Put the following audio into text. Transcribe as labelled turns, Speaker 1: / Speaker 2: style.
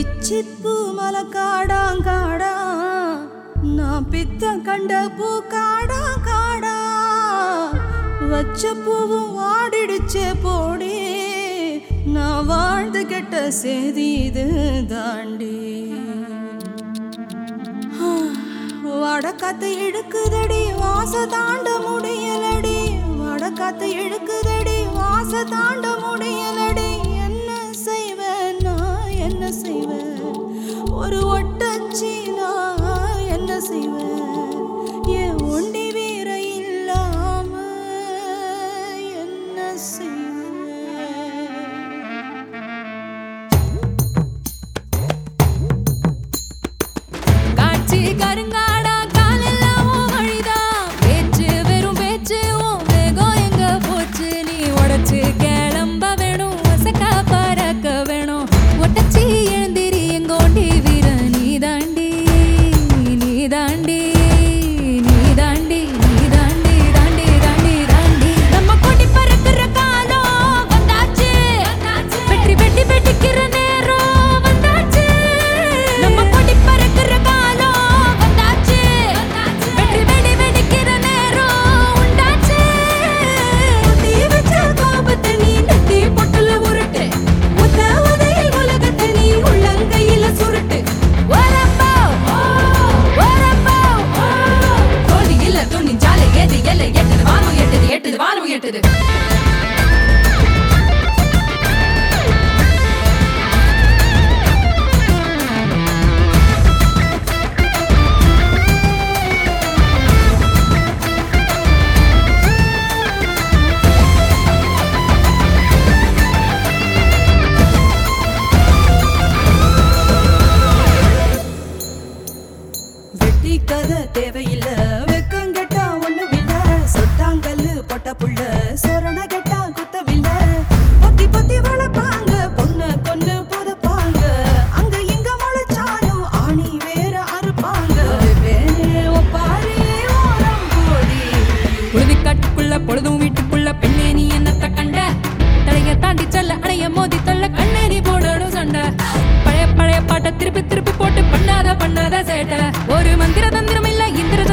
Speaker 1: பிச்சிப்பூ மலக்காடாங்காடா நான் பித்த கண்ட பூ காடா காடா வச்ச பூவும் வாடிடுச்சே போடி நான் வாழ்ந்து கெட்ட செய்தி இது தாண்டி வடக்காத்து இழுக்குதடி வாச தாண்ட முடியலடி வடக்காத்து இழுக்குதடி வாச தாண்ட முடியலடி என்ன செய்வேன் நான் என்ன செய்வேன் ஒரு ஒட்டச்சி நான் என்ன செய்வேன் என் ஒண்டி வீர இல்லாம என்ன செய்வேன்
Speaker 2: காட்சி கருங்காடா காலெல்லாம் உன் வழிதான் பேச்சு வெறும் பேச்சு உன் வேகம் எங்க போச்சு நீ உடைச்சு கிளம்ப வேணும் வசக்கா பறக்க வேணும் ஒட்டச்சி எழுந்திரி எங்க ஒண்டி வீர நீ தாண்டி நீ தாண்டி நீ தாண்டி நீ தாண்டி தாண்டி தாண்டி தாண்டி நம்ம கொடி பறக்கிற காலம் வந்தாச்சு வெற்றி வெட்டி வெட்டிக்கிற நேரம் வந்தாச்சு நம்ம கொடி பறக்கிற காலம் வந்தாச்சு வெற்றி வெடி வெடிக்கிற நேரம் உண்டாச்சு தீ வச்ச கோபத்தை நீ நெத்தி பொட்டுல உருட்டு உத உதையில் உலகத்தை நீ உள்ளங்கையில சுருட்டு வரப்போ வரப்போ கோடியில துணிஞ்சாலே ஏது எல்லை எட்டுது வானம் எட்டுது எட்டுது வானம் எட்டுது
Speaker 1: வெட்டி கதை தேவையில்ல வெக்கம் கெட்டா ஒண்ணும் இல்ல சொட்டாங்கல்லு பொட்ட புள்ள சொரண கெட்டா குத்தவில்ல பொத்தி பொத்தி வளர்ப்பாங்க பொண்ணு கொண்டு புதப்பாங்க அங்க இங்க முளைச்சாலும் ஆணி வேற அறுப்பாங்க வேறே ஒப்பாரி ஓரம் போடி
Speaker 2: உழுதி காட்டுக்குள்ள பொழுதும் வீட்டுக்குள்ள பெண்ணே நீ என்னத்த கண்ட தடைய தாண்டி செல்ல அணைய மோதி தள்ள கண்ணேறி போடணும் சண்டை பழைய பழைய பாட்டை திருப்பி திருப்பி போட்டு பண்ணாத பண்ணாத சேட்டை ஒரு மந்திர தந்திரம் இல்ல இந்திர